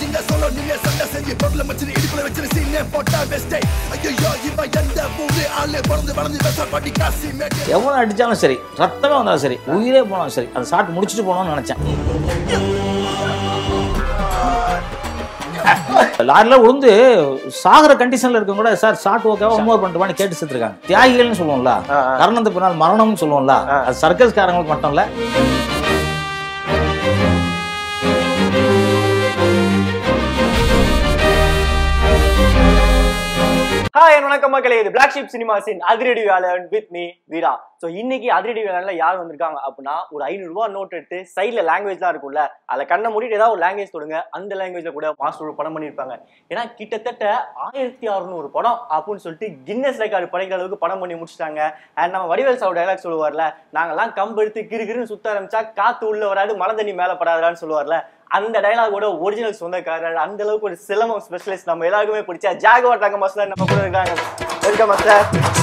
நீங்க சொல்ல நீங்க சண்டை செஞ்சு பொருளை வச்சு இடுப்புல வச்சு சீனே போட்டா வெஸ்டே ஐயோ இவன் எந்த ஊரு ஆளு பிறந்து வளர்ந்து பேச பாட்டி காசி மேட்டு எவ்வளோ அடித்தாலும் சரி ரத்தமே வந்தாலும் சரி உயிரே போனாலும் சரி அதை ஷாட் முடிச்சுட்டு போகணும்னு நினச்சேன் லாரியில் விழுந்து சாகிற கண்டிஷனில் இருக்கவங்க கூட சார் ஷார்ட் ஓகேவா ஒன்பது பண்ணிட்டு கேட்டு செத்துருக்காங்க தியாகிகள்னு சொல்லுவோம்ல கரணத்து பின்னால் மரணம்னு சொல்லுவோம்ல அது சர்க்கஸ்காரங்களுக்கு மட்டும் இல்லை ஹாய் வணக்கம் மக்களே இது பிளாக் ஷிப் சினிமாஸின் அதிரடி Velan with me Veera so இன்னைக்கு அதிரடி வேலன்ல யார் வந்திருக்காங்க அப்படின்னா ஒரு ஐநூறு ரூபாய் நோட் எடுத்து சைட்ல லாங்குவேஜ்லாம் இருக்கும்ல அதை கண்ணை மூடிட்டு ஏதாவது ஒரு லாங்குவேஜ் தொடுங்க அந்த லாங்குவேஜ்ல கூட மாஸ்டர் ஒரு படம் பண்ணியிருப்பாங்க ஏன்னா கிட்டத்தட்ட ஆயிரத்தி அறுநூறு படம் அப்படின்னு சொல்லிட்டு கின்னஸ் ரெக்கார்டு படைக்கிற அளவுக்கு படம் பண்ணி முடிச்சிட்டாங்க அண்ட் நம்ம வடிவேல் சார் டைலாக் சொல்லுவார்ல நாங்கெல்லாம் கம்பு எடுத்து கிறுகிறுன்னு சுத்த ஆரம்பிச்சா காத்து உள்ள வராது மழை தண்ணி மேல படாதான்னு சொல்லுவார்ல அந்த டைலாகோட ஒரிஜினல் சொந்தக்காரர் அந்த அளவுக்கு ஒரு சிலம்பம் ஸ்பெஷலிஸ்ட் நம்ம எல்லாருக்குமே பிடிச்ச ஜாகவார் தங்க மாஸ்டர் நம்ம கூட இருக்காங்க welcome master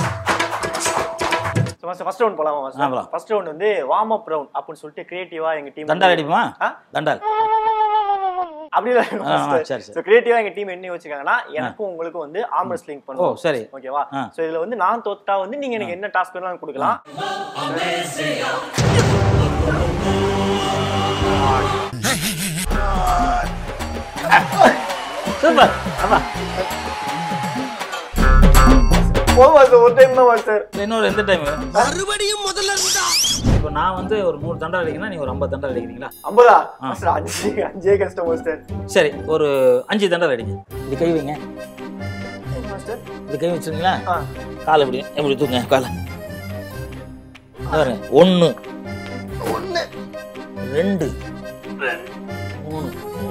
master first round போலாமா ஆ, மாஸ்டர் போலாம். ஃபர்ஸ்ட் ரவுண்ட் வந்து வார்ம் அப் ரவுண்ட் அப்படின்னு சொல்லிட்டு கிரியேட்டிவா எங்க டீம் தண்டால் அடிப்போமா ஆ? தண்டால் அப்படி இல்ல ஆ, ஆ, மாஸ்டர் சரி, சரி. ஸோ கிரியேட்டிவா எங்க டீம் என்ன வச்சிருக்காங்கன்னா எனக்கும் உங்களுக்கும் வந்து ஆர்ம் ரெஸ்லிங் ஓ பண்ணுவோம் சரி ஓகேவா ஆ. சோ இதுல வந்து நான் தோத்தா வந்து நீங்க எனக்கு என்ன டாஸ்க் வேணாலும் கொடுக்கலாம் சூப்பர் ஆமா ஓ மாஸ்டர் ஒரு டைம் தான் மாஸ்டர் இன்னொரு எந்த டைம் மறுபடியும் முதல்ல இருந்தா இப்போ நான் வந்து ஒரு நூறு தண்டால் அடிக்கிறேன்னா நீ ஒரு ஐம்பது தண்டால் அடிக்கிறீங்களா ஐம்பதா மாஸ்டர் அஞ்சு அஞ்சே கஷ்டம் மாஸ்டர் சரி ஒரு அஞ்சு தண்டால் அடிங்க இது கை வைங்க மாஸ்டர் இது கை வச்சுருங்களா ஆ கால் எப்படி எப்படி தூங்க காலை பாருங்க ஒன்று ஒண்ணு ரெண்டு மூணு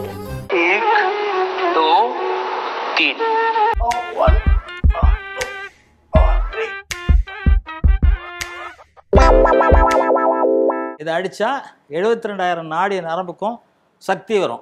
இதை அடிச்சா எழுபத்தி ரெண்டாயிரம் நாடிய நரம்புக்கும் சக்தி வரும்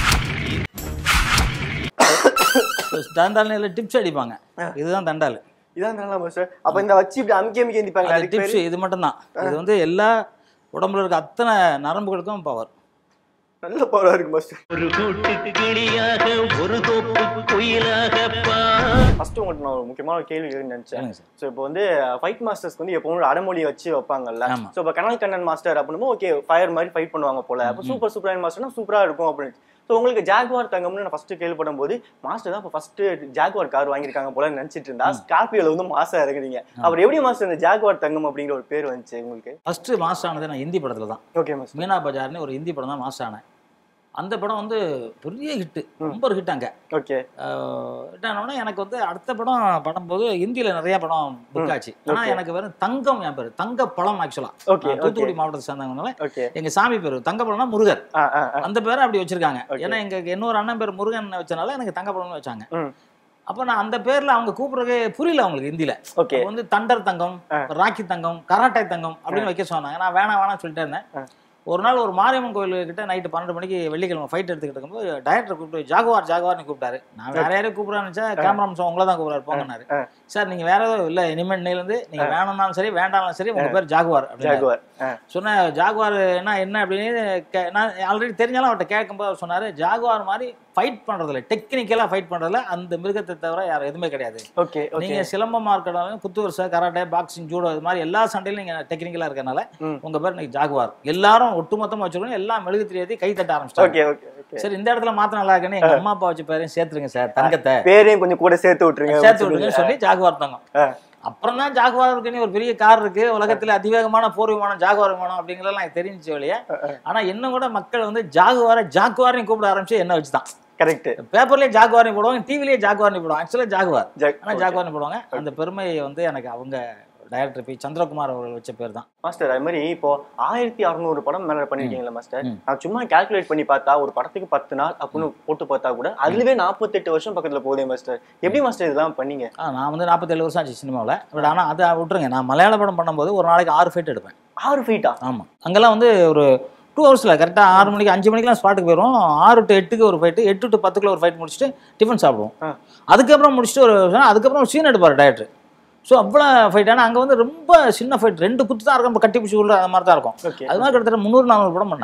தண்டால் டிப்ஸ் அடிப்பாங்க இதுதான் தண்டால் இதான் நல்லா மாஸ்டர் அப்ப இந்த வச்சு இப்படி அமுக்கி அமுக்கி எந்திப்பாங்க அது அதுக்கு டிப்ஸ் பேரு இது மட்டும்தான் இது வந்து எல்லா உடம்புல இருக்க அத்தனை நரம்புகளுக்கும் பவர் நல்ல பவரா இருக்கு மாஸ்டர் ஒரு கூட்டு கிளியாக ஒரு தோப்பு குயிலாக பா ஃபர்ஸ்ட் உங்களுக்கு நான் ஒரு முக்கியமான ஒரு கேள்வி கேட்கணும்னு நினைச்சேன் சொல்லுங்க சார் ஸோ இப்போ வந்து ஃபைட் மாஸ்டர்ஸ்க்கு வந்து எப்பவும் ஒரு அடமொழி வச்சு வைப்பாங்கல்ல ஆமா. ஸோ இப்போ கனல் கண்ணன் மாஸ்டர் அப்படின்னு ஓகே ஃபயர் மாதிரி ஃபைட் பண்ணுவாங்க போல அப்போ சூப்பர் சூப்பர் மாஸ்டர்னா சூப்பரா இருக்கும் அப்படின்னு ஸோ உங்களுக்கு ஜாகுவார் தங்கம்னு நான் ஃபர்ஸ்ட் கேள்விப்படும் போது மாஸ்டர் தான் இப்போ ஃபர்ஸ்ட் ஜாகுவார் கார் வாங்கியிருக்காங்க போல நினைச்சிட்டு இருந்தா ஸ்கார்பியோல வந்து மாசா இறங்குறீங்க அப்புறம் எப்படி மாஸ்டர் இந்த ஜாகுவார் தங்கம் அப்படிங்கிற ஒரு பேர் வந்துச்சு உங்களுக்கு ஃபர்ஸ்ட் மாஸ்டர் ஆனது நான் ஹிந்தி படத்துல தான் ஓகே மாஸ்டர் மீனா பஜார்னு ஒரு ஹிந்தி படம் தான் மாஸ்டர் ஆனேன் அந்த படம் வந்து பெரிய ஹிட்டு ரொம்ப ஒரு ஹிட் அங்கே ஓகே ஹிட் ஆனோடனே எனக்கு வந்து அடுத்த படம் படும்போது ஹிந்தியில் நிறைய படம் புக் ஆச்சு ஆனால் okay. எனக்கு வெறும் தங்கம் என் பேர் தங்க பழம் ஆக்சுவலாக Okay, தூத்துக்குடி மாவட்டத்தை சேர்ந்தவங்கனால ஓகே எங்க சாமி பேர் தங்க பழம்னா முருகர் ஆ ஆ ஆ. அந்த பேரை அப்படி வச்சிருக்காங்க Okay. ஏன்னா எங்க இன்னொரு அண்ணன் பேர் முருகன் வச்சனால எனக்கு தங்க பழம்னு வச்சாங்க ம் அப்போ நான் அந்த பேர்ல அவங்க கூப்பிடுறதே புரியல அவங்களுக்கு ஹிந்தியில ஓகே அப்ப வந்து தண்டர் தங்கம் ராக்கி தங்கம் கராட்டை தங்கம் அப்படின்னு வைக்க சொன்னாங்க நான் வேணாம் வேணாம் சொல்லிட்டே இருந்தேன் ஒரு நாள் ஒரு மாரியம்மன் கோயில்கிட்ட நைட்டு பன்னெண்டு மணிக்கு வெள்ளிக்கிழமை ஃபைட் எடுத்துக்கிட்டு இருக்கும்போது டைரக்டர் கூப்பிட்டு ஜாகுவார் ஜாகுவார்னு கூப்பிட்டாரு நான் வேற யாரையும் கூப்பிடுறான்னு நினைச்சா கேமராமேன் உங்களை தான் கூப்பிடாரு போங்கன்னாரு ஆ. சார் நீங்க வேற எதுவும் இல்ல இனிமேல் இன்னையிலேருந்து நீங்க வேணும்னாலும் சரி வேண்டாம்னாலும் சரி உங்க பேர் ஜாகுவார் அப்படின்னு ஜாகுவார் ஆ சொன்னேன் ஜாகுவார் என்ன என்ன அப்படின்னு கே- நான் ஆல்ரெடி தெரிஞ்சாலும் அவர்கிட்ட கேட்கும்போது அவர் சொன்னாரு ஜாகுவார் மாதிரி ஃபைட் பண்றதுல டெக்னிக்கலா ஃபைட் பண்றதுல அந்த மிருகத்தை தவிர யாரும் எதுவுமே கிடையாது ஓகே ஓகே நீங்க சிலம்பமா இருக்கணும் குத்து வருஷ கராட்டே பாக்ஸிங் ஜூடோ இது மாதிரி எல்லா சண்டையிலும் நீங்க டெக்னிக்கலா இருக்கறனால ம். உங்க பேர் இன்னைக்கு ஜாகுவார் எல்லாரும் ஒட்டுமொத்தமா வச்சுக்கணும் எல்லாம் மெழுகு தெரியாதி கை தட்ட ஆரம்பிச்சிட்டாங்க ஓகே ஓகே ஓகே சரி இந்த இடத்துல மாத்த நல்லா இருக்குன்னு எங்க அம்மா அப்பா வச்சு பேரையும் சேர்த்துருங்க சார் தங்கத்தை பேரையும் கொஞ்சம் கூட சேர்த்து விட்டுருங்க சேர்த்து விடுங்கன்னு சொல்லி ஜாகுவார் தங்கம் ஆ. அப்புறம் தான் ஜாகுவார் இருக்குன்னு ஒரு பெரிய கார் இருக்கு உலகத்துல அதிவேகமான போர் விமானம் ஜாகுவார் விமானம் அப்படிங்கறதெல்லாம் எனக்கு தெரிஞ்சு வழியே ஆனா இன்னும் கூட மக்கள் வந்து ஜாகுவாரை ஜாகுவாரையும் கூப்பிட ஆரம்பிச்சு என்ன வச்சுதான் கரெக்ட் பேப்பர்லயே ஜாகுவாரையும் போடுவாங்க டிவிலேயே ஜாகுவாரையும் போடுவாங்க ஆக்சுவலா ஜாகுவார் ஜாக் ஆனா ஜாகுவார்னு போடுவாங்க அந்த பெருமையை வந்து எனக்கு அவங்க டைரக்டர் பி சந்திரகுமார் அவர்கள் வச்ச பேர் தான் மாஸ்டர் அது மாதிரி இப்போ ஆயிரத்தி அறுநூறு படம் மேல பண்ணிருக்கீங்களா மாஸ்டர் ம். நான் சும்மா கால்குலேட் பண்ணி பார்த்தா ஒரு படத்துக்கு பத்து நாள் அப்படின்னு போட்டு பார்த்தா கூட அதுலவே நாற்பத்தெட்டு வருஷம் பக்கத்துல போகுதே மாஸ்டர் எப்படி மாஸ்டர் இதெல்லாம் பண்ணீங்க ஆ, நான் வந்து நாற்பத்தேழு வருஷம் ஆச்சு சினிமாவில் பட் ஆனால் அதை விட்டுருங்க நான் மலையாள படம் பண்ணும்போது ஒரு நாளைக்கு ஆறு ஃபைட் எடுப்பேன் ஆறு ஃபீட்டா ஆமாம் அங்கெல்லாம் வந்து ஒரு டூ ஹவர்ஸில் கரெக்டாக ஆறு மணிக்கு அஞ்சு மணிக்கெலாம் ஸ்பாட்டுக்கு போயிடும் ஆறு டு எட்டுக்கு ஒரு ஃபைட்டு எட்டு டு பத்துக்குள்ள ஒரு ஃபைட் முடிச்சுட்டு டிஃபன் சாப்பிடுவோம் ஆ. அதுக்கப்புறம் முடிச்சுட்டு ஒரு அதுக்கப்புறம் ஒரு சீன் எடுப்பார் டேரக்டர் ஸோ அவ்வளோ ஃபைட் ஆனால் அங்கே வந்து ரொம்ப சின்ன ஃபைட் ரெண்டு குத்து தான் இருக்கும் கட்டி பிடிச்சி உள்ள அந்த மாதிரி தான் இருக்கும் ஓகே அது மாதிரி கிட்டத்தட்ட முந்நூறு நானூறு படம் பண்ணேன்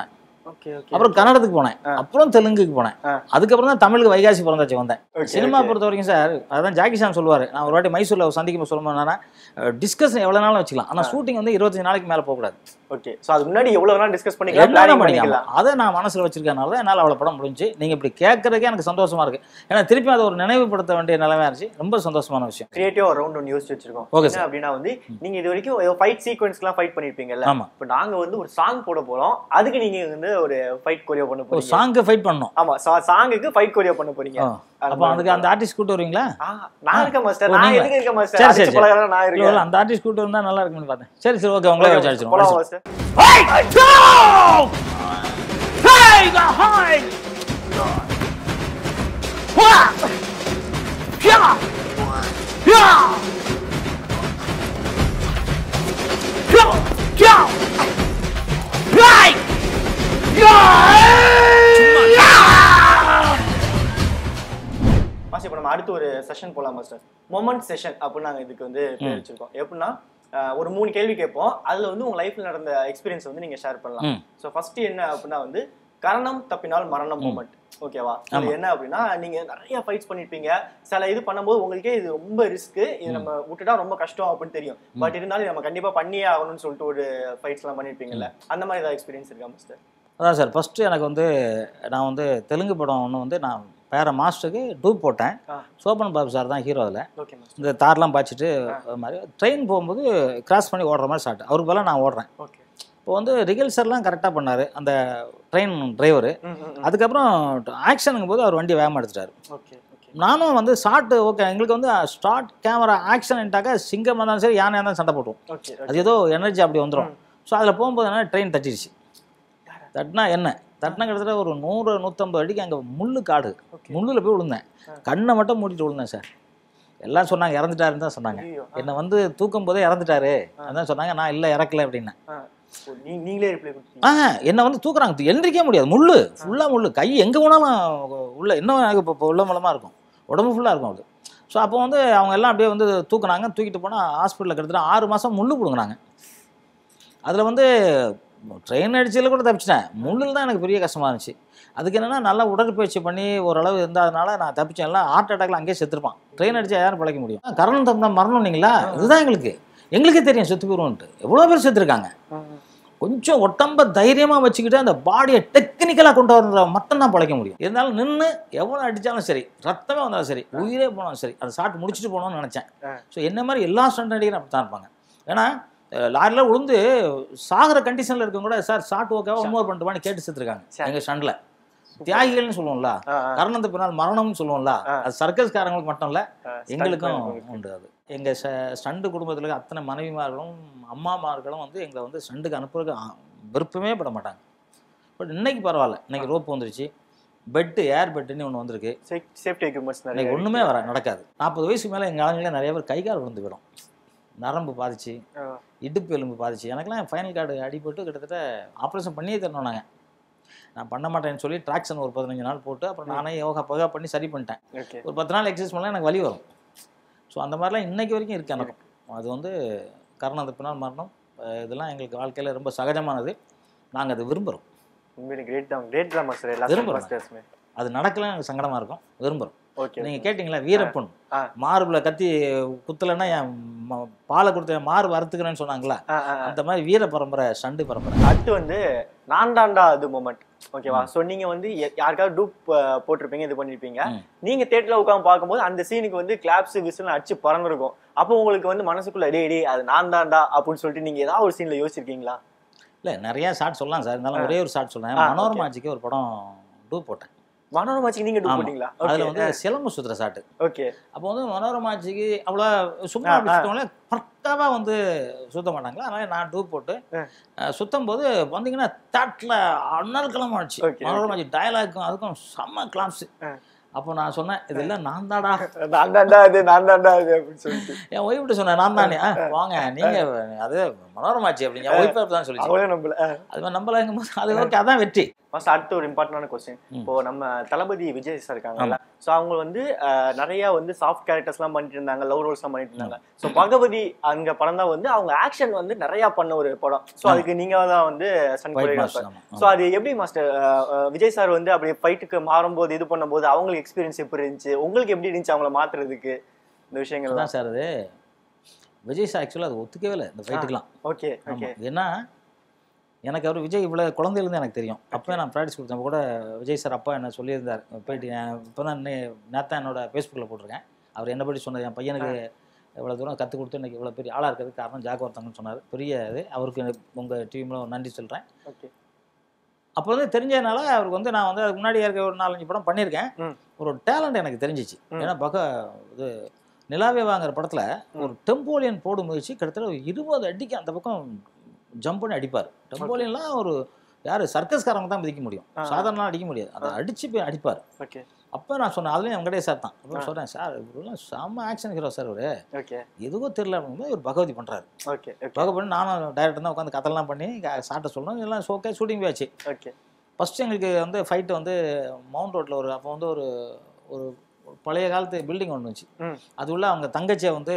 ஓகே ஓகே அப்புறம் கன்னடத்துக்கு போனேன் ஆ. அப்புறம் தெலுங்குக்கு போனேன் ஆ. அதுக்கப்புறம் தான் தமிழுக்கு வைகாசி பிறந்தாச்சு வந்தேன் Okay, சினிமா okay. பொறுத்த வரைக்கும் சார் அதான் ஜாக்கி சான் சொல்லுவார் நான் ஒரு வாட்டி மைசூர்ல சந்திக்கும் சொல்லும்போது என்னன்னா டிஸ்கஷன் எவ்வளவு நாளும் வச்சுக்கலாம் ஆனா ஷூட்டிங் வந்து இருபத்தஞ்சு நாளைக்கு மேல போகக்கூடாது ஓகே சோ அது முன்னாடி எவ்வளவு வேணா டிஸ்கஸ் பண்ணிக்கலாம் என்ன பிளானிங் பண்ணிக்கலாம் பண்ணிக்கலாம் அதை நான் மனசுல வச்சிருக்கனால தான் என்னால் அவ்வளோ படம் முடிஞ்சு நீங்க இப்படி கேட்கறதுக்கே எனக்கு சந்தோஷமா இருக்கு ஏன்னா திருப்பி அதை ஒரு நினைவுபடுத்த வேண்டிய நிலைமையா இருந்துச்சு ரொம்ப சந்தோஷமான விஷயம் கிரியேட்டிவா ரவுண்ட் ஒன்று யோசிச்சு வச்சிருக்கோம் Okay, என்ன அப்படின்னா வந்து நீங்க இது வரைக்கும் ஏதோ ஃபைட் சீக்வன்ஸ்லாம் ஃபைட் பண்ணிருப்பீங்கல்ல ஆமா இப்போ நாங்க வந்து ஒரு சாங் போட போறோம் அதுக்கு நீங்க வந்து ஒரு ஃபைட் கொரியோ பண்ண ஒரு போறீங்க சாங்க்கு ஃபைட் பண்ணணும் ஆமா சாங்குக்கு ஃபைட் கொரியோ பண்ண போறீங்க ஆ. அப்போ அதுக்கு அந்த ஆர்டிஸ்ட் கூட்டு வருவீங்களா ஆ, நான் இருக்கேன் மாஸ்டர் ஓ, நான் நீங்க- எதுக்கு இருக்கேன் மாஸ்டர் சரி, அடிச்சு சரி, பழகிறேன் நான் இல்ல, இருக்கேன் இல்ல, அந்த ஆர்டிஸ்ட் கூட்டு வந்தா நல்லா இருக்கும்னு பார்த்தேன் சரி சரி ஓகே உங்களே வச்சு போலாம் அடிச்சிடும் மாஸ்டர் மாஸ்டர் இப்போ நம்ம அடுத்து ஒரு செஷன் போலாம் மாஸ்டர் மொமெண்ட் செஷன் அப்படின்னு நாங்க இதுக்கு வந்து பேர் வச்சிருக்கோம் எப்படின்னா அஹ், ஒரு மூணு கேள்வி கேட்போம் அதுல வந்து உங்க லைஃப்ல நடந்த எக்ஸ்பீரியன்ஸ் வந்து நீங்க ஷேர் பண்ணலாம் ம். ஸோ ஃபர்ஸ்ட் என்ன அப்படின்னா வந்து கரணம் தப்பினால் மரணம் மூமெண்ட் ஓகேவா அது என்ன அப்படின்னா நீங்க நிறைய ஃபைட்ஸ் பண்ணிருப்பீங்க சில இது பண்ணும்போது உங்களுக்கே இது ரொம்ப ரிஸ்க் இது நம்ம விட்டுட்டா ரொம்ப கஷ்டம் அப்படின்னு தெரியும் பட் இருந்தாலும் நம்ம கண்டிப்பா பண்ணியே ஆகணும்னு சொல்லிட்டு ஒரு ஃபைட்ஸ் எல்லாம் பண்ணிருப்பீங்கல்ல அந்த மாதிரி ஏதாவது எக்ஸ்பீரியன்ஸ் இருக்கா மாஸ்டர் அதான் சார் ஃபஸ்ட்டு எனக்கு வந்து நான் வந்து தெலுங்கு படம் ஒன்று வந்து நான் வேற மாஸ்டருக்கு டூப் போட்டேன் ஆ. சோபன் பாபு சார் தான் ஹீரோ அதில் ஓகே மாஸ்டர் இந்த தார்லாம் பாய்ச்சிட்டு அது மாதிரி ட்ரெயின் போகும்போது கிராஸ் பண்ணி ஓடுற மாதிரி ஸ்டார்ட் அவருக்கு பதிலாக நான் ஓடுறேன் ஓகே இப்போ வந்து ரிகல்சர்லாம் கரெக்டாக பண்ணார் அந்த ட்ரெயின் டிரைவர் அதுக்கப்புறம் ஆக்ஷனுங்கும் போது அவர் வண்டி வேகமாக எடுத்துட்டாரு ஓகே ஓகே நானும் வந்து ஷார்ட் ஓகே எங்களுக்கு வந்து ஸ்டார்ட் கேமரா ஆக்ஷன்ட்டாக்க சிங்கம் இருந்தாலும் சரி யானையாக இருந்தாலும் சண்டை போட்டுரும் ஓகே அது ஏதோ எனர்ஜி அப்படி வந்துடும் ஸோ அதில் போகும்போது என்ன ட்ரெயின் தட்டிடுச்சு தட்டினா என்ன தட்டினா கிட்டத்தட்ட ஒரு நூறு நூற்றம்பது அடிக்கு அங்கே முள்ளு காடு முள்ளில் போய் விழுந்தேன் கண்ணை மட்டும் மூடிட்டு விழுந்தேன் சார் எல்லாம் சொன்னாங்க இறந்துட்டாருன்னு தான் சொன்னாங்க ஐயோ என்னை வந்து தூக்கும் போதே இறந்துட்டாரு அதான் சொன்னாங்க நான் இல்லை இறக்கல அப்படின்னேன் ஆ. ஓ, நீ- நீங்களே ரிப்ளை கொடுத்தீங்க ஆ என்னை வந்து தூக்குறாங்க எந்திரிக்கவே முடியாது முள்ளு ஃபுல்லாக முள்ளு கை எங்கே போனாலும் உள்ள இன்னும் எனக்கு இப்போ இப்போ உள்ள மூலமாக இருக்கும் உடம்பு ஃபுல்லாக இருக்கும் அது ஸோ அப்போ வந்து அவங்க எல்லாம் அப்படியே வந்து தூக்குனாங்க தூக்கிட்டு போனால் ஹாஸ்பிட்டலில் கிட்டத்தட்ட ஆறு மாதம் முள்ளு பிடுங்குனாங்க அதில் வந்து ட்ரெயின் அடிச்சதில் கூட தப்பிச்சிட்டேன் முள்ளில் தான் எனக்கு பெரிய கஷ்டமாக இருந்துச்சு அதுக்கு என்னென்னா நல்லா உடற்பயிற்சி பண்ணி ஓரளவு இருந்ததுனால நான் தப்பிச்சேன் எல்லாம் ஹார்ட் அட்டாக்ல அங்கேயே செத்துருப்பான் ட்ரெயின் அடிச்சா யாரும் பிழைக்க முடியும் ஆ, கரணம் தப்பினா மரணம்னீங்களா இதுதான் எங்களுக்கு எங்களுக்கே தெரியும் செத்து போயிருவோன்ட்டு எவ்வளோ பேர் செத்துருக்காங்க கொஞ்சம் ஒட்டம்ப தைரியமா வச்சுக்கிட்டு அந்த பாடியை டெக்னிக்கலாக கொண்டு வர்ற மட்டும் தான் பிழைக்க முடியும் இருந்தாலும் நின்று எவ்வளோ அடித்தாலும் சரி ரத்தமே வந்தாலும் சரி உயிரே போனாலும் சரி அதை ஷாட் முடிச்சுட்டு போகணும்னு நினச்சேன் ஆ. ஸோ என்ன மாதிரி எல்லா ஸ்டண்ட் நடிகரும் அப்படி தான் இருப்பாங்க ஏன்னா அஹ், லாரியில் விழுந்து சாகிற கண்டிஷனில் இருக்கவங்க கூட சார் ஷாட் ஓகேவா இன்னொரு பண்ணிட்டுவான்னு கேட்டு செத்துருக்காங்க சரி. எங்கள் ஸ்டண்டில் தியாகிகள்னு சொல்லுவோம்ல ஆ, ஆ. கரணத்து பின்னால் மரணம்னு சொல்லுவோம்ல ஆ. அது சர்க்கஸ்காரங்களுக்கு மட்டும் இல்லை ஆ, எங்களுக்கும் stunt உண்டு அது எங்கள் ஸ்டண்டு குடும்பத்தில் இருக்க அத்தனை மனைவிமார்களும் அம்மாமார்களும் வந்து எங்களை வந்து ஸ்டண்டுக்கு அனுப்புறதுக்கு ஆ, விருப்பமே பட மாட்டாங்க பட் இன்னைக்கு பரவாயில்ல இன்னைக்கு ரோப் வந்துருச்சு பெட்டு ஏர் பெட்டுன்னு ஒன்று வந்திருக்கு சேஃப்டி எக்யூப்மெண்ட்ஸ் நிறைய இன்னைக்கு ஒன்றுமே வர நடக்காது நாற்பது வயசுக்கு மேலே எங்கள் ஆளுங்களே நிறைய பேர் கை கால் விழுந்து விடும் நரம்பு பாதிச்சு ஆ. இடுப்பு எலும்பு பாதிச்சு எனக்கெல்லாம் ஃபைனல் கார்டு அடிபட்டு கிட்டத்தட்ட ஆப்ரேஷன் பண்ணியே தரணும் நாங்கள் நான் பண்ண மாட்டேன்னு சொல்லி ட்ராக்ஷன் ஒரு பதினஞ்சு நாள் போட்டு அப்புறம் நானே யோகா பகா பண்ணி சரி பண்ணிட்டேன் ஓகே ஒரு பத்து நாள் எக்ஸசைஸ் பண்ணால் எனக்கு வலி வரும் ஸோ அந்த மாதிரிலாம் இன்னைக்கு வரைக்கும் இருக்கு எனக்கு அது வந்து கரணம் தப்பினால் மரணம் அஹ் இதெல்லாம் எங்களுக்கு வாழ்க்கையில் ரொம்ப சகஜமானது நாங்கள் அதை விரும்புகிறோம் உண்மையிலே கிரேட் தான் கிரேட் தான் மாஸ்டர் எல்லா விரும்புறேன். மாஸ்டர்ஸுமே அது நடக்கலாம் எனக்கு சங்கடமாக இருக்கும் விரும்புகிறோம் ஓகே நீங்கள் கேட்டிங்களா வீரப்பன் ஆ. மார்பில் கத்தி குத்தலைன்னா என் ம- பாலை கொடுத்த என் மார்பு அறுத்துக்கிறேன்னு சொன்னாங்களா ஆ, ஆ, ஆ. அந்த மாதிரி வீர பரம்பரை சண்டு பரம்பரை அடுத்து வந்து நான் தாண்டா அது மொமெண்ட் ஓகேவா சோ நீங்க வந்து யா- யாருக்காவது டூப் போட்டிருப்பீங்க இது பண்ணிருப்பீங்க ம். நீங்க தேட்டர்ல உட்காந்து பார்க்கும்போது அந்த சீனுக்கு வந்து கிளாப்ஸ் விசில் அடிச்சு பறந்துருக்கும் அப்போ உங்களுக்கு வந்து மனசுக்குள்ள டேய் டேய் அது நான் தாண்டா அப்படின்னு சொல்லிட்டு நீங்க ஏதாவது ஒரு சீன்ல யோசிச்சிருக்கீங்களா இல்லை நிறைய ஷாட் சொல்லலாம் சார் இருந்தாலும் ஒரே ஒரு ஷாட் சொல்றேன் ஆ, மனோரமாச்சிக்கு ஒரு படம் டூ போட்டேன் மனோரமாச்சிக்கு நீங்க டூப் ஆமா. போட்டீங்களா அதில் வந்து சிலம்பு சுத்துற ஷாட்டு ஓகே அப்போ வந்து மனோரமாச்சிக்கு அவ்வளோ சும்மா ஆ, அப்படி ஆ. சுத்தவங்களே பர்ஃபெக்டாக வந்து சுத்த மாட்டாங்களா அதனால நான் டூப் போட்டு ஆ. அஹ், சுத்தும் போது வந்தீங்கன்னா தேட்டில் அண்ணல் கிளம்பாச்சு Okay, okay. மனோரமாச்சி டயலாக்கும் அதுக்கும் செம்ம கிளாப்ஸ் ஆ. அப்போ நான் சொன்னேன் இதெல்லாம் நான் தாடா நான் தாண்டா அது நான் தாண்டா அது அப்படின்னு சொல்லிட்டு என் ஒய்ஃப்ட்டு சொன்னேன் நான் தானே ஆ, வாங்க நீங்க அது மனோரமாச்சி அப்படிங்க ஒய்ஃப் தான் சொல்லிச்சு அவளே நம்பல ஆ. அது மாதிரி நம்பலாங்கும் போது அது ஓகே அதான் வெற்றி ஃபர்ஸ்ட் அடுத்த ஒரு இம்பார்ட்டன்டான கொஸ்டின் இப்போ நம்ம தளபதி விஜய் சார் இருக்காங்கல்ல சோ அவங்க வந்து அஹ், நிறைய வந்து சாஃப்ட் கேரக்டர்ஸ் எல்லாம் பண்ணிட்டு இருந்தாங்க லவ் ரோல்ஸ் எல்லாம் பண்ணிட்டு இருந்தாங்க சோ பகவதி அங்க படம் தான் வந்து அவங்க ஆக்ஷன் வந்து நிறைய பண்ண ஒரு படம் சோ அதுக்கு நீங்க தான் வந்து சன் Fight கொரியோகிராஃபர் master, ஆமா. சோ அது எப்படி மாஸ்டர் விஜய் சார் வந்து அப்படி ஃபைட்டுக்கு மாறும்போது இது பண்ணும்போது அவங்களுக்கு எக்ஸ்பீரியன்ஸ் எப்படி இருந்துச்சு உங்களுக்கு எப்படி இருந்துச்சு அவங்கள மாத்துறதுக்கு இந்த விஷயங்கள்லாம் அதான் சார் அது விஜய் சார் ஆக்சுவலாக அது ஒத்துக்கவே இல்லை இந்த ஃபைட்டுக்கெலாம் ஓகே ஓகே ஆமாம் ஏன்னா எனக்கு அவர் விஜய் இவ்வளோ குழந்தையிலேருந்து எனக்கு தெரியும் அப்போ நான் ப்ராக்டிஸ் கொடுத்தப்ப கூட விஜய் சார் அப்பா என்ன சொல்லியிருந்தார் போயிட்டு இப்போ தான் நேத்தான் என்னோட ஃபேஸ்புக்கில் போட்டிருக்கேன் அவர் என்ன பற்றி சொன்னது என் பையனுக்கு இவ்வளோ தூரம் கற்றுக் கொடுத்து இன்னைக்கு இவ்வளோ பெரிய ஆளாக இருக்கிறதுக்கு காரணம் ஜாக் ஒருத்தங்கன்னு சொன்னார் பெரிய இது அவருக்கு உங்கள் டீமில் நன்றி சொல்கிறேன் ஓகே அப்போ வந்து தெரிஞ்சதுனால அவருக்கு வந்து நான் வந்து அதுக்கு முன்னாடி இருக்க ஒரு நாலஞ்சு படம் பண்ணியிருக்கேன் ம். ஒரு டேலண்ட் எனக்கு தெரிஞ்சிச்சு ம். ஏன்னா பக்க இது நிலாவே வாங்குற படத்தில் ஒரு டெம்போலியன் போடும் முயற்சி கிட்டத்தட்ட ஒரு இருபது அடிக்கு அந்த பக்கம் ஜம்ப் பண்ணி அடிப்பார் டெம்போலியன்லாம் ஒரு யார் சர்க்கஸ்காரங்க தான் மிதிக்க முடியும் ஆ. சாதாரண அடிக்க முடியாது அதை அடிச்சு போய் அடிப்பார் ஓகே அப்போ நான் சொன்னேன் அதுலேயும் வெங்கடேஷ் சார் தான் அப்போ சொல்கிறேன் சார் இவரெல்லாம் செம்ம ஆக்ஷன் ஹீரோ சார் இவர் ஓகே எதுவும் தெரியல அப்படிங்கும்போது இவர் பகவதி பண்ணுறாரு ஓகே ஓகே பகவதி பண்ணி நானும் டைரக்டர் தான் உட்காந்து கத்தெல்லாம் பண்ணி சாட்டை சொல்லணும் எல்லாம் ஓகே ஷூட்டிங் போயாச்சு ஓகே ஃபஸ்ட்டு எங்களுக்கு வந்து ஃபைட்டு வந்து மவுண்ட் ரோட்டில் ஒரு அப்போ வந்து ஒரு ஒரு ஒரு பழைய காலத்து பில்டிங் ஒன்று இருந்துச்சு ம். அது உள்ள அவங்க தங்கச்சியை வந்து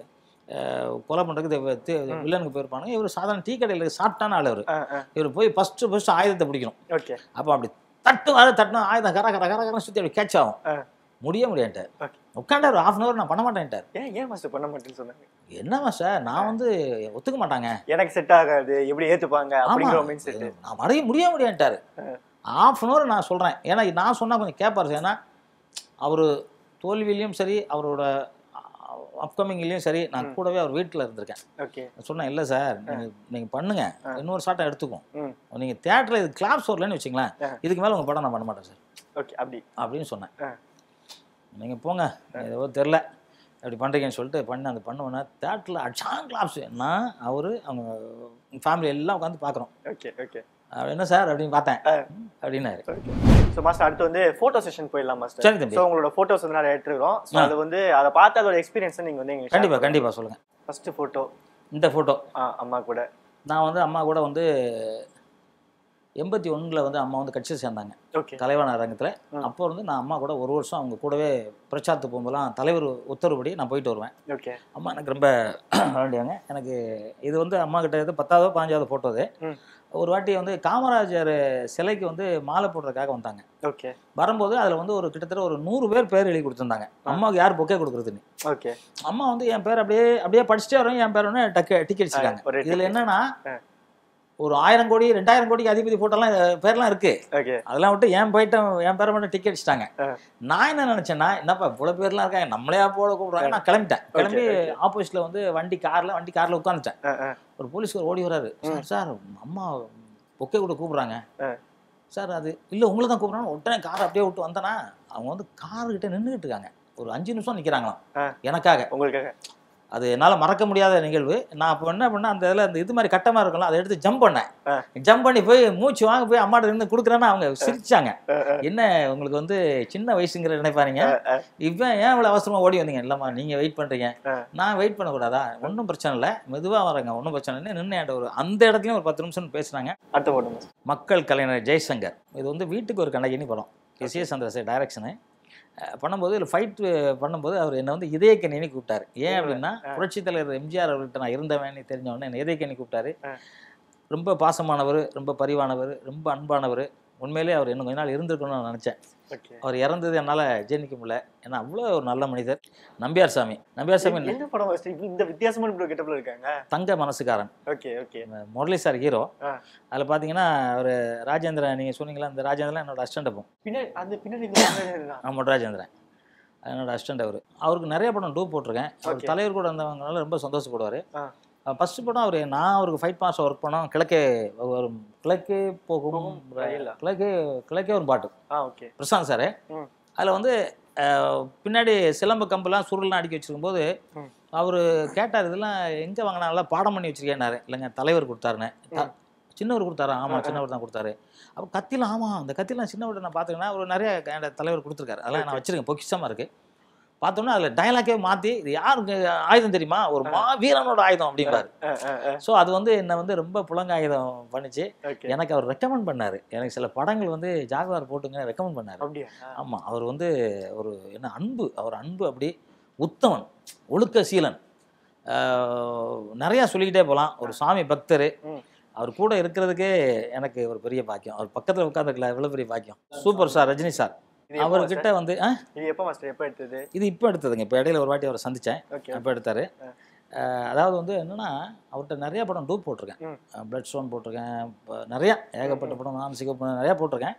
அஹ், கொலை பண்ணுறதுக்கு வில்லனுக்கு போயிருப்பானுங்க இவர் சாதாரண டீ கடையில் சாப்பிட்டான ஆள் அவர் ஆ ஆ இவர் போய் ஃபஸ்ட்டு ஃபஸ்ட்டு ஆயுதத்தை பிடிக்கணும் ஓகே அப்போ அப்படி தட்டு வர தட்டுனா ஆயுதம் கர கர கர கர சுற்றி அப்படி கேட்ச் ஆகும் ஆ. முடிய முடியான்ட்டார் ஓகே உட்காண்டார் ஒரு ஹாஃப் அன் ஹவர் நான் பண்ண மாட்டேன்ட்டார் ஏன் ஏன் மாஸ்டர் பண்ண மாட்டேன்னு சொன்னாங்க என்னம்மா சார் நான் வந்து ஒத்துக்க மாட்டாங்க எனக்கு செட் ஆகாது எப்படி ஏத்துப்பாங்க அப்படிங்கிற ஆமா. மைண்ட் செட் நான் மறைய முடிய முடியான்ட்டாரு ஆஃப் அன் ஹவர் நான் சொல்கிறேன் ஏன்னா நான் சொன்னால் கொஞ்சம் கேட்பாரு ஏன்னா அவர் தோல்வியிலையும் சரி அவரோட அப்கமிங்லேயும் சரி நான் கூடவே அவர் வீட்டில் இருந்திருக்கேன் ஓகே நான் சொன்னேன் இல்லை சார் நீங்கள் நீங்கள் பண்ணுங்க இன்னொரு ஷாட்டை எடுத்துக்கும் ம் நீங்கள் தேட்டரில் இது கிளாப்ஸ் வரலன்னு வச்சுங்களேன் ஆ. இதுக்கு மேலே உங்கள் படம் நான் பண்ண மாட்டேன் சார் ஓகே அப்படி அப்படின்னு சொன்னேன் ஆ. நீங்கள் போங்க ஏதோ தெரில அப்படி பண்ணுறீங்கன்னு சொல்லிட்டு பண்ணி அந்த பண்ணுவேன்னா தேட்டரில் அச்சாங் கிளாப்ஸ் நான் அவர் அவங்க ஃபேமிலி எல்லாம் உட்காந்து பார்க்குறோம் ஓகே ஓகே என்ன சார் அப்படின்னு பார்த்தேன் அப்படின்னாரு ஸோ மாஸ்டர் அடுத்து வந்து ஃபோட்டோ செஷன் போயிடலாம் மாஸ்டர் சரி தம்பி ஸோ உங்களோட ஃபோட்டோஸ் வந்து நிறைய எடுத்துருக்கோம் ஸோ ஆ. அது வந்து அதை பார்த்து அதோட எக்ஸ்பீரியன்ஸ் நீங்க வந்து எங்களுக்கு கண்டிப்பாக கண்டிப்பாக சொல்லுங்கள் ஃபர்ஸ்ட் ஃபோட்டோ இந்த ஃபோட்டோ அம்மா கூட நான் வந்து அம்மா கூட வந்து எண்பத்தி ஒன்றில் வந்து அம்மா வந்து கட்சி சேர்ந்தாங்க ஓகே கலைவாணர் அரங்கத்தில் ம். அப்போ வந்து நான் அம்மா கூட ஒரு வருஷம் அவங்க கூடவே பிரச்சாரத்துக்கு போகும்போதெல்லாம் தலைவர் உத்தரவுப்படி நான் போயிட்டு வருவேன் ஓகே அம்மா எனக்கு ரொம்ப வேண்டியவங்க எனக்கு இது வந்து அம்மா கிட்ட இது பத்தாவது பதினஞ்சாவது ஃபோட்டோ இது ம். ஒரு வாட்டி வந்து காமராஜர் சிலைக்கு வந்து மாலை போடுறதுக்காக வந்தாங்க ஓகே வரும்போது அதில் வந்து ஒரு கிட்டத்தட்ட ஒரு நூறு பேர் பேர் எழுதி கொடுத்துருந்தாங்க அம்மாவுக்கு யார் பொக்கே கொடுக்குறதுன்னு ஓகே அம்மா வந்து என் பேர் அப்படியே அப்படியே படிச்சுட்டே வரும் என் பேர் ஒன்று டக்கு டிக்கெட் ஒரு வச்சுருக்காங்க இதில் ticket. என்னன்னா ஆ. ஒரு ஆயிரம் கோடி ரெண்டாயிரம் கோடிக்கு அதிபதி போட்டோலாம் பேர்லாம் இருக்கு ஓகே அதெல்லாம் விட்டு என் போயிட்டு என் பேரை மட்டும் டிக்கெட் அடிச்சிட்டாங்க ஆ. நான் என்ன நினைச்சேன்னா என்னப்பா இவ்வளவு பேர்லாம் இருக்காங்க நம்மளையா போட கூப்பிடுறாங்க நான் கிளம்பிட்டேன் கிளம்பி okay. ஆப்போசிட்ல வந்து வண்டி கார்ல வண்டி கார்ல உட்காந்துட்டேன் ஆ ஆ ஒரு போலீஸ்கார் ஓடி வராரு சார் சார் அம்மா பொக்கே கூட கூப்பிடுறாங்க ஆ. சார் அது இல்லை உங்களை தான் கூப்பிடுறாங்க உடனே கார் அப்படியே விட்டு வந்தேனா அவங்க வந்து கார் கிட்ட நின்றுட்டு இருக்காங்க ஒரு அஞ்சு நிமிஷம் நிற்கிறாங்களாம் ஆ. எனக்காக உங்களுக்காக அது என்னால் மறக்க முடியாத நிகழ்வு நான் அப்போ என்ன பண்ணேன் அந்த இதில் அந்த இது மாதிரி கட்டமாக இருக்கும்ல அதை எடுத்து ஜம்ப் பண்ணேன் ஆ. ஜம்ப் பண்ணி போய் மூச்சு வாங்க போய் அம்மாட்ட இருந்து கொடுக்குறேன்னா அவங்க சிரிச்சாங்க ஆ, ஆ. என்ன உங்களுக்கு வந்து சின்ன வயசுங்கிற நினைப்பாருங்க ஆ. இவன் ஏன் இவ்வளோ அவசரமா ஓடி வந்தீங்க இல்லைம்மா நீங்கள் வெயிட் பண்ணுறீங்க ஆ. நான் வெயிட் பண்ணக்கூடாதா ஒன்றும் பிரச்சனை இல்லை மெதுவாக வரேங்க ஒன்றும் பிரச்சனை இல்லை நின்று என்கிட்ட ஒரு அந்த இடத்துலையும் ஒரு பத்து நிமிஷம் பேசுனாங்க அடுத்த ஃபோட்டோ மாஸ்டர் மக்கள் கலைஞர் ஜெய்சங்கர் இது வந்து வீட்டுக்கு ஒரு கண்ணகினி படம் எஸ் ஏ சந்திரசேகர் டைரக்ஷனு பண்ணும்போது இதில் ஃபைட் பண்ணும்போது அவர் என்னை வந்து இதயக்கணினி கூப்பிட்டாரு ஏன் அப்படின்னா புரட்சித் தலைவர் எம்ஜிஆர் அவர்கிட்ட நான் இருந்தவன்னு தெரிஞ்ச உடனே என்னை இதயக்கணி கூப்பிட்டாரு ஆ. ரொம்ப பாசமானவர் ரொம்ப பரிவானவர் ரொம்ப அன்பானவர் உண்மையிலே அவர் இன்னும் கொஞ்ச நாள் இருந்திருக்கணும்னு நான் நினச்சேன் ஓகே அவர் இறந்தது என்னால் ஜீர்ணிக்க முடியல ஏன்னா அவ்வளோ ஒரு நல்ல மனிதர் நம்பியார் சாமி நம்பியார் சாமி என்ன படம் மாஸ்டர் இந்த வித்தியாசமான இப்படி கெட்டப்ல இருக்காங்க Thanga Manasukkaran okay okay Murali sir hero ஆ. அதில் பார்த்தீங்கன்னா அவர் ராஜேந்திரன் நீங்கள் சொன்னீங்களா அந்த ராஜேந்திரன் என்னோட அசிஸ்டண்ட் அப்போ பின்னாடி அந்த பின்னாடி இருக்கிறது நான் மொட்ராஜேந்திரன் என்னோட அசிஸ்டண்ட் அவர் அவருக்கு நிறைய படம் டூ போட்டிருக்கேன் அவர் Okay. தலைவர் கூட இருந்தவங்கனால ரொம்ப சந்தோஷப்படுவார் ஆ. ஃபர்ஸ்ட் படம் அவர் நான் அவருக்கு ஃபைட் மாஸ்டர் ஒர்க் பண்ணோம் கிழக்கே வரும் கிழக்கே போகும் போகும் ரயிலா? கிழக்கே கிழக்கே ஒரு பாட்டு ஆ ஓகே பிரசாந்த் சார் ம். அதில் வந்து அஹ், பின்னாடி சிலம்ப கம்பெல்லாம் சுருள்லாம் அடுக்கி வச்சிருக்கும்போது ம். அவர் கேட்டார் இதெல்லாம் எங்கே வாங்கினால பாடம் பண்ணி வச்சிருக்கேன்னாரு இல்லைங்க தலைவர் கொடுத்தாருன்னு த- சின்னவர் கொடுத்தாரா ஆமாம் சின்னவர் தான் கொடுத்தாரு அப்போ கத்திலாம் ஆமாம் அந்த கத்திலாம் சின்னவர் நான் பார்த்துக்கன்னா அவர் நிறைய என்னோட தலைவர் கொடுத்துருக்காரு அதெல்லாம் நான் வச்சிருக்கேன் பொக்கிஷமாக இருக்குது பார்த்தோன்னா அதில் டயலாக்கே மாற்றி இது யாருக்கு ஆயுதம் தெரியுமா ஒரு மா வீரனோட ஆயுதம் அப்படிம்பாரு ஸோ அது வந்து என்னை வந்து ரொம்ப புலங்காயுதம் பண்ணிச்சு ஓகே எனக்கு அவர் ரெக்கமெண்ட் பண்ணாரு எனக்கு சில படங்கள் வந்து ஜாகுவார் போட்டுங்க ரெக்கமெண்ட் பண்ணாரு அப்படியா ஆமாம் அவர் வந்து ஒரு என்ன அன்பு அவர் அன்பு அப்படி உத்தமன் ஒழுக்க சீலன் ஆஹ் நிறையா சொல்லிக்கிட்டே போகலாம் ஒரு சாமி பக்தர் ம். அவர் கூட இருக்கிறதுக்கே எனக்கு ஒரு பெரிய பாக்கியம் அவர் பக்கத்தில் உட்காந்துருக்கல எவ்வளோ பெரிய பாக்கியம் சூப்பர் ஸ்டார் ரஜினி சார் இது எப்போ அவர்கிட்ட வந்து ஆ இது எப்போ மாஸ்டர் எப்போ எடுத்தது இது இப்போ எடுத்ததுங்க இப்போ இடையில ஒரு வாட்டி அவரை சந்தித்தேன் ஓகே அப்போ எடுத்தார் அதாவது வந்து என்னென்னா அவர்கிட்ட நிறைய படம் டூப் போட்டிருக்கேன் ம். பிளட் ஸ்டோன் போட்டிருக்கேன் இப்போ நிறையா ஏகப்பட்ட படம் நான் சிகப்பு நிறையா போட்டிருக்கேன்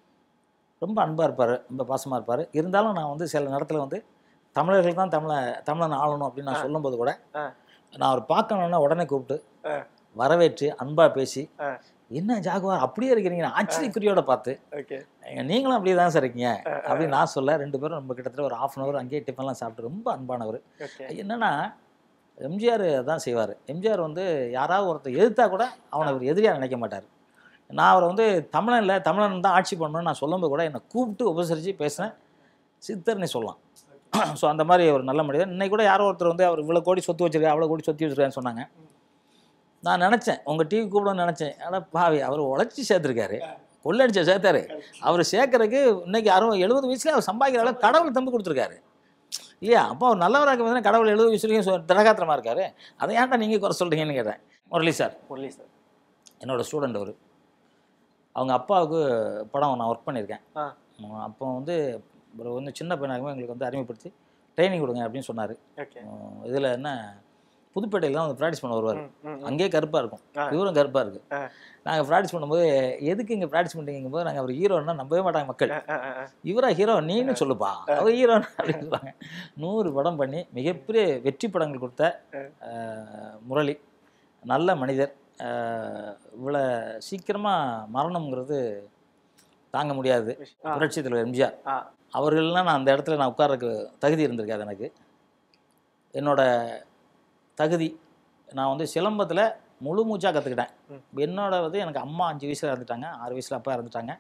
ரொம்ப அன்பாக இருப்பார் ரொம்ப பாசமாக இருப்பார் இருந்தாலும் நான் வந்து சில நேரத்தில் வந்து தமிழர்கள் தான் தமிழை தமிழன் ஆளணும் அப்படின்னு நான் சொல்லும்போது கூட ஆ. நான் அவர் பார்க்கணுன்னா உடனே கூப்பிட்டு ஆ. வரவேற்று அன்பாக பேசி ஆ. என்ன ஜாகுவார் அப்படியே இருக்கிறீங்க ஆச்சரியக்குறியோட பார்த்து ஓகே "ஏங்க, நீங்களும் அப்படியே தான் சார் இருக்கீங்க அப்படின்னு நான் சொல்ல ரெண்டு பேரும் நம்ம கிட்டத்தட்ட ஒரு ஆஃப் அன் ஹவர் அங்கேயே டிஃபன்லாம் சாப்பிட்டு ரொம்ப அன்பானவர் ஓகே என்னன்னா எம்ஜிஆர் தான் செய்வார் எம்ஜிஆர் வந்து யாராவது ஒருத்தர் எதிர்த்தா கூட அவனை அவர் எதிரியாக நினைக்க மாட்டார் நான் அவரை வந்து தமிழன் இல்லை தமிழன் தான் ஆட்சி பண்ணணும்னு நான் சொல்லும்போது கூட என்னை கூப்பிட்டு உபசரித்து பேசினேன் சித்தர்னே சொல்லலாம் ஸோ அந்த மாதிரி ஒரு நல்ல மனிதர் இன்னைக்கு கூட யாரோ ஒருத்தர் வந்து அவர் இவ்வளோ கோடி சொத்து வச்சிருக்கா அவ்வளோ கோடி சொத்து வச்சிருக்கான்னு சொன்னாங்க நான் நினச்சேன் உங்கள் டிவி கூப்பிடணும்னு நினச்சேன் ஆனால் பாவி அவர் உழைச்சி சேர்த்துருக்காரு கொள்ளடிச்ச சேர்த்தாரு அவர் சேர்க்கறதுக்கு இன்னைக்கு அறுபது எழுபது வயசுல அவர் சம்பாதிக்கிற அளவுக்கு கடவுள் தம்பி கொடுத்துருக்காரு இல்லையா அப்போ அவர் நல்லவராக வந்து கடவுள் எழுபது வயசுலையும் திரகாத்திரமா இருக்காரு அதை ஏன்டா நீங்கள் குறை சொல்கிறீங்கன்னு கேட்டேன் முரளி சார் முரளி சார் என்னோட ஸ்டூடெண்ட் அவர் அவங்க அப்பாவுக்கு படம் நான் ஒர்க் பண்ணியிருக்கேன் ஆ. உம் அப்போ வந்து ஒரு வந்து சின்ன பையனாகவும் எங்களுக்கு வந்து அறிமுகப்படுத்தி ட்ரைனிங் கொடுங்க அப்படின்னு சொன்னார் ஓகே இதில் என்ன புதுப்பேட்டையில் தான் வந்து ப்ராக்டிஸ் பண்ண வருவார் ம், ம், ம். அங்கேயே கருப்பாக இருக்கும் ஆ. இவரும் கருப்பாக இருக்கு ஆ. நாங்கள் ப்ராக்டிஸ் பண்ணும்போது எதுக்கு இங்கே ப்ராக்டிஸ் பண்ணுறீங்க போது நாங்கள் அவர் ஹீரோன்னா நம்பவே மாட்டாங்க மக்கள் ஆ, ஆ, ஆ. இவரா ஹீரோ நீன்னு சொல்லுப்பா அவர் ஹீரோ அப்படின்னு சொல்லுவாங்க நூறு படம் பண்ணி மிகப்பெரிய வெற்றி படங்கள் கொடுத்த அஹ், முரளி நல்ல மனிதர் அஹ், இவ்வளோ சீக்கிரமாக மரணம்ங்கிறது தாங்க முடியாது ஆ. புரட்சி தலைவர் எம்ஜிஆர் ஆ. அவர்கள்லாம் நான் அந்த இடத்துல நான் உட்கார்றதுக்கு தகுதி இருந்திருக்காது எனக்கு என்னோட தகுதி நான் வந்து சிலம்பத்தில் முழு மூச்சாக கற்றுக்கிட்டேன் ம். என்னோட வந்து எனக்கு அம்மா அஞ்சு வயசில் இறந்துட்டாங்க ஆறு வயசில் அப்பா இறந்துட்டாங்க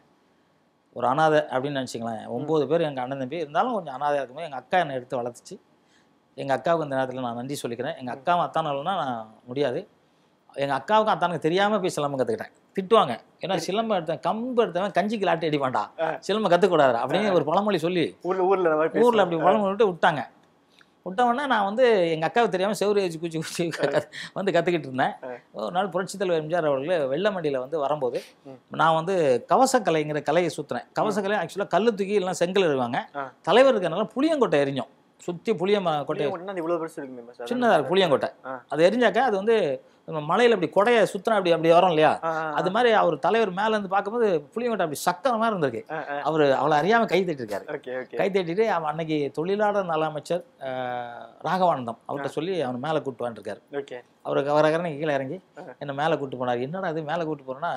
ஒரு அனாதை அப்படின்னு நினச்சிங்களேன் ஒம்பது பேர் எங்கள் அண்ணன் தம்பி இருந்தாலும் கொஞ்சம் அனாதையாக இருக்கும்போது எங்கள் அக்கா என்னை எடுத்து வளர்த்துச்சு எங்கள் அக்காவுக்கு இந்த நேரத்தில் நான் நன்றி சொல்லிக்கிறேன் எங்கள் அக்காவும் அத்தானாலும்னா நான் முடியாது எங்கள் அக்காவுக்கும் அத்தானுக்கு தெரியாமல் போய் சிலம்பம் கற்றுக்கிட்டேன் திட்டுவாங்க ஏன்னா சிலம்பம் எடுத்தேன் கம்பு எடுத்தவன் கஞ்சிக்கு லாட்டி அடி வேண்டாம் ஆ. சிலம்பம் கற்றுக்கூடாது அப்படின்னு ஒரு பழமொழி சொல்லி ஊர்ல ஊர்ல இந்த மாதிரி ஊரில் பேசுவாங்க. அப்படி பழமொழி விட்டு விட்டாங்க விட்டவொடனே நான் வந்து எங்கள் அக்காவுக்கு தெரியாமல் செவ்வறு வச்சு குச்சி குச்சி க- வந்து கற்றுக்கிட்டு இருந்தேன் ஒரு நாள் புரட்சித் தலைவர் எம்ஜிஆர் அவர்கள் வெள்ளமண்டியில் வந்து வரும்போது ம். நான் வந்து கவசக்கலைங்கிற கலையை சுற்றுனேன் கவசக்கலை ஆக்சுவலாக கல்லு தூக்கி இல்லைனா செங்கல் எழுவாங்க ஆ. தலைவர் இருக்கனால புளியங்கொட்டை எரிஞ்சோம் சுற்றி புளிய ம- கொட்டையை புளிய ஒண்ணா அது இவ்வளவு பெருசு இருக்குமே சார் சின்னதாக இருக்கு புளியங்கொட்டை ஆ. அது எரிஞ்சாக்க அது வந்து நம்ம மலையில் அப்படி கொடையை சுற்றினா அப்படி அப்படி வரும் இல்லையா ஆ, ஆ, ஆ. அது மாதிரி அவர் தலைவர் மேல இருந்து பார்க்கும்போது புளியங்கொட்டை அப்படி சக்கர மாதிரி இருந்திருக்கு ஆ, ஆ. அவர் அவளை அறியாமல் கை தட்டிருக்காரு ஓகே ஓகே கை தட்டிட்டு அவன் அன்னைக்கு தொழிலாளர் நல அமைச்சர் அஹ், ராகவானந்தம் அவர்கிட்ட சொல்லி அவனை மேலே கூட்டு வந்துருக்காரு ஓகே அவருக்கு அவரகரனை கீழே இறங்கி என்னை மேலே கூட்டு போனார் என்னடா அது மேலே கூட்டு போறேன்னா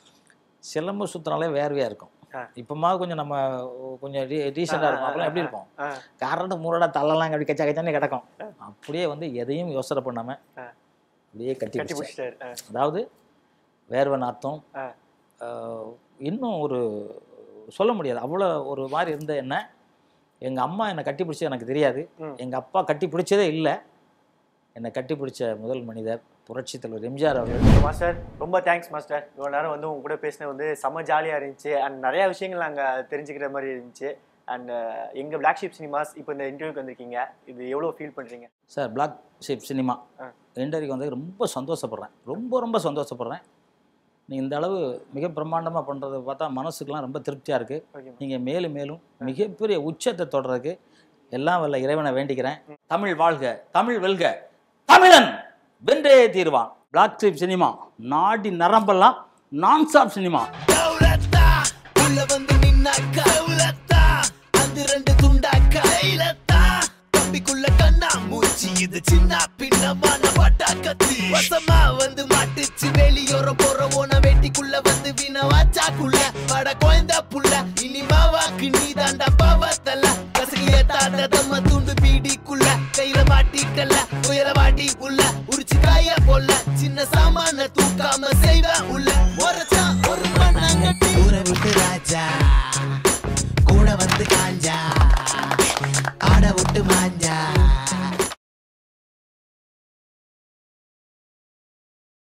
சிலம்பு சுத்தினாலே வேர்வையாக இருக்கும் ஆ. இப்போமா கொஞ்சம் நம்ம கொஞ்சம் ரீசெண்டாக இருக்கும் அப்பெல்லாம் எப்படி இருப்போம் ஆ. கரண்ட் மூரடா தள்ளலாம் அப்படி கச்சா கச்சானே கிடக்கும் அப்படியே வந்து எதையும் யோசனை பண்ணாமல் ஆ. அப்படியே கட்டி கட்டி பிடிச்சிட்டேன். பிடிச்சிட்டாரு ஆ, அதாவது வேர்வை நாத்தம் ஆ. ஆஹ், இன்னும் ஒரு சொல்ல முடியாது அவ்வளோ ஒரு மாதிரி இருந்த என்ன எங்கள் அம்மா என்னை கட்டி பிடிச்சது எனக்கு தெரியாது ம். எங்கள் அப்பா கட்டி பிடிச்சதே இல்லை என்னை கட்டி பிடிச்ச முதல் மனிதர் புரட்சித் தலைவர் எம்ஜிஆர் அவர்கள் மாஸ்டர் ரொம்ப தேங்க்ஸ் மாஸ்டர் இவ்வளோ நேரம் வந்து உங்க கூட பேசினது வந்து செம்ம ஜாலியாக இருந்துச்சு அண்ட் நிறைய விஷயங்கள் நாங்கள் தெரிஞ்சுக்கிற மாதிரி இருந்துச்சு அண்ட் எங்கள் பிளாக் ஷிப் சினிமாஸ் இப்போ இந்த இன்டர்வியூக்கு வந்திருக்கீங்க இது எவ்வளோ ஃபீல் பண்ணுறீங்க சார் பிளாக் ஷேப் சினிமா ஆ. இன்டர்வியூக்கு வந்து ரொம்ப சந்தோஷப்படுறேன் ரொம்ப ரொம்ப சந்தோஷப்படுறேன் நீங்கள் இந்த அளவு மிக பிரம்மாண்டமாக பண்ணுறத பார்த்தா மனசுக்கெல்லாம் ரொம்ப திருப்தியாக இருக்குது ஓகே நீங்கள் மேலும் மேலும் மிகப்பெரிய உச்சத்தை தொடர்றதுக்கு எல்லாம் வல்ல இறைவனை வேண்டிக்கிறேன் தமிழ் வாழ்க தமிழ் வெல்க தமிழன் வென்றே தீர்வான் பிளாக் ஸ்ட்ரீப் சினிமா நாடி நரம்பெல்லாம் நான் ஸ்டாப் சினிமா கௌரத்தா உள்ள வந்து நின்னாக்கா கௌரத்தா அந்த ரெண்டு துண்டாக்கா கைலத்தா தம்பிக்குள்ள கண்ணா மூச்சு இது சின்ன பின்னமான பட்டா கத்தி வசமா வந்து மாட்டுச்சு வெளியோரம் போற ஓன வேட்டிக்குள்ள வந்து வீண வாச்சாக்குள்ள பட குழந்த புள்ள இனி மாவாக்கு நீ தாண்டா பாவத்தல்ல கசகிய தாண்ட தம்ம துண்டு பீடிக்குள்ள கையில மாட்டிக்கல உயர வாட்டி உள்ள உரிச்சு காய போல சின்ன சாமான தூக்காம செய்வ உள்ள